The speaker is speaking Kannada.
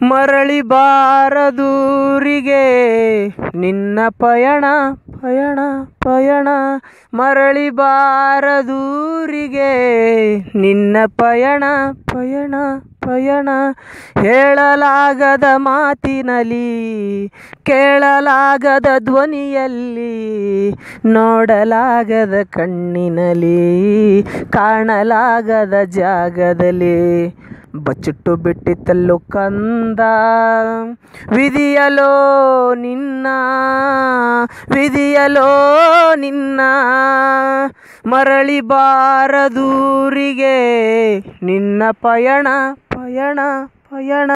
ಮರಳಿ ಬಾರದೂರಿಗೆ ನಿನ್ನ ಪಯಣ ಪಯಣ ಪಯಣ ಮರಳಿ ಬಾರದೂರಿಗೆ ನಿನ್ನ ಪಯಣ ಪಯಣ ಪಯಣ ಹೇಳಲಾಗದ ಮಾತಿನಲ್ಲಿ ಕೇಳಲಾಗದ ಧ್ವನಿಯಲ್ಲಿ ನೋಡಲಾಗದ ಕಣ್ಣಿನಲ್ಲಿ ಕಾಣಲಾಗದ ಜಾಗದಲ್ಲಿ ಬಚ್ಚಿಟ್ಟು ಬಿಟ್ಟಿತ್ತಲ್ಲೋ ಕಂದ ವಿಧಿಯಲೋ ನಿನ್ನ ವಿಧಿಯಲೋ ನಿನ್ನ ಮರಳಿ ಬಾರದೂರಿಗೆ ನಿನ್ನ ಪಯಣ ಪಯಣ ಪಯಣ